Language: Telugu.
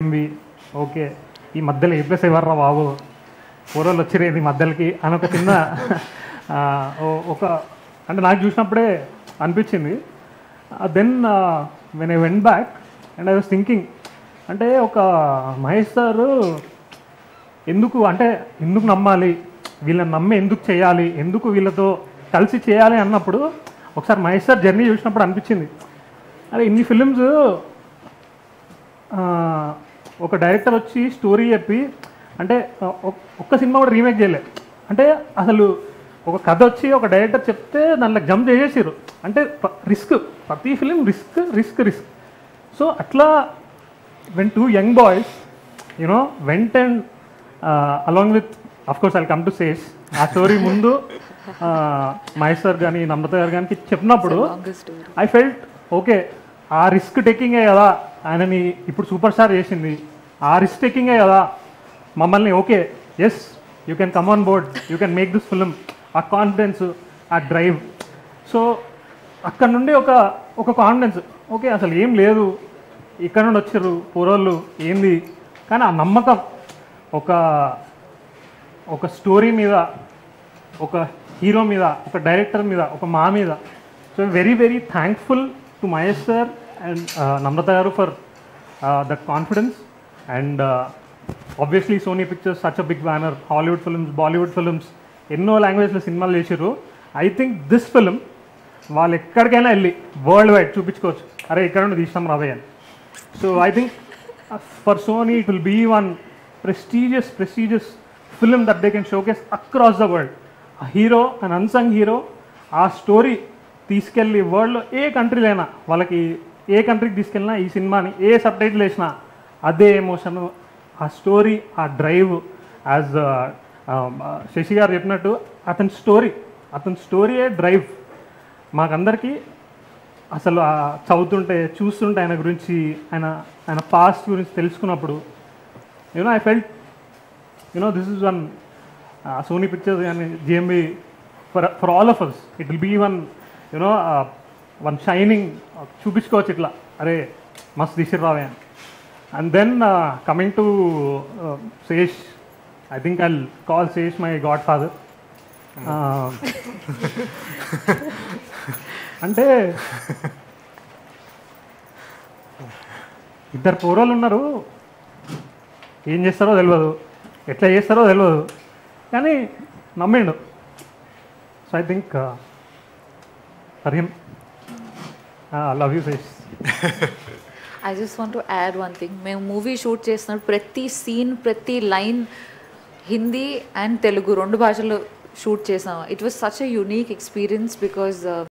జిఎంవి ఓకే ఈ మధ్యలో ఏ ప్లేస్ ఎవర్రా బాబు పూర్వలు వచ్చిరేది మధ్యలోకి అని ఒక చిన్న ఆ, ఓ- ఒక అంటే నాకు చూసినప్పుడే అనిపించింది then when I went back and I was thinking అంటే ఒక మహేష్ సారు ఎందుకు అంటే ఎందుకు నమ్మాలి వీళ్ళని నమ్మి ఎందుకు చేయాలి ఎందుకు వీళ్ళతో కలిసి చేయాలి అన్నప్పుడు ఒకసారి మహేష్ సార్ జర్నీ చూసినప్పుడు అనిపించింది అరే ఇన్ని ఫిలిమ్స్ ఒక డైరెక్టర్ వచ్చి స్టోరీ చెప్పి అంటే ఆ, ఒక్- ఒక్క సినిమా కూడా రీమేక్ చేయలే అంటే అసలు ఒక కథ వచ్చి ఒక డైరెక్టర్ చెప్తే దాంట్లో జంప్ చేసేసారు అంటే రిస్క్ ప్రతి film risk risk risk so అట్లా when two young boys you know went and along with of course I come to says uh story ముందు మహేష్ సార్ కానీ నమ్రత గారు కానీ చెప్పినప్పుడు longest story I felt okay uh risk టేకింగే కదా ఆయనని ఇప్పుడు సూపర్ స్టార్ చేసింది ఆ రిస్క్ టేకింగే కదా మమ్మల్ని okay yes you can come on board you can make this film uh confidence uh drive so అక్కడ నుండి ఒక ఒక కాన్ఫిడెన్స్ ఓకే అసలు ఏం లేదు ఇక్కడ నుండి వచ్చారు పూర్వోళ్ళు ఏంది కానీ ఆ నమ్మకం ఒక ఒక స్టోరీ మీద ఒక హీరో మీద ఒక డైరెక్టర్ మీద ఒక మా మీద so very very thankful to Mahesh sir and Namrata garu for that confidence and obviously Sony Pictures such a big banner Hollywood films Bollywood films ఎన్నో లాంగ్వేజ్లో సినిమాలు చేసారు ఐ థింక్ దిస్ ఫిలిం వాళ్ళు ఎక్కడికైనా వెళ్ళి వరల్డ్ వైడ్ చూపించుకోవచ్చు అరే ఇక్కడ నుండి తీసినాం రాబోయే అని so I think for Sony it will be one prestigious prestigious film that they can showcase across the world uh hero and unsung hero uh story తీసుకెళ్ళి వరల్డ్లో ఏ కంట్రీలో అయినా వాళ్ళకి ఏ కంట్రీకి తీసుకెళ్ళినా ఈ సినిమాని ఏ సబ్ టైటిల్ వేసినా అదే ఎమోషన్ ఆ స్టోరీ ఆ డ్రైవ్ యాజ్ శశి గారు చెప్పినట్టు అతని స్టోరీ అతని స్టోరీయే డ్రైవ్ మాకందరికీ అసలు ఆ చదువుతుంటే చూస్తుంటే ఆయన గురించి ఆయన ఆయన పాస్ట్ గురించి తెలుసుకున్నప్పుడు you know I felt you know this is one Sony Pictures కానీ GMB for for all of us it will be one you know one shining చూపించుకోవచ్చు ఇట్లా అరే మస్త్ తీసిరు రావే అని and then coming to Sesh I think I call Sesh my godfather అంటే ఇద్దరు పూర్వలు ఉన్నారు ఏం చేస్తారో తెలియదు ఎట్లా చేస్తారో తెలియదు కానీ నమ్మిండు so I think for him love you face I just want to add one thing మేము మూవీ షూట్ చేసినప్పుడు ప్రతి సీన్ ప్రతి లైన్ హిందీ అండ్ తెలుగు రెండు భాషల్లో షూట్ చేసాం it was such a unique experience because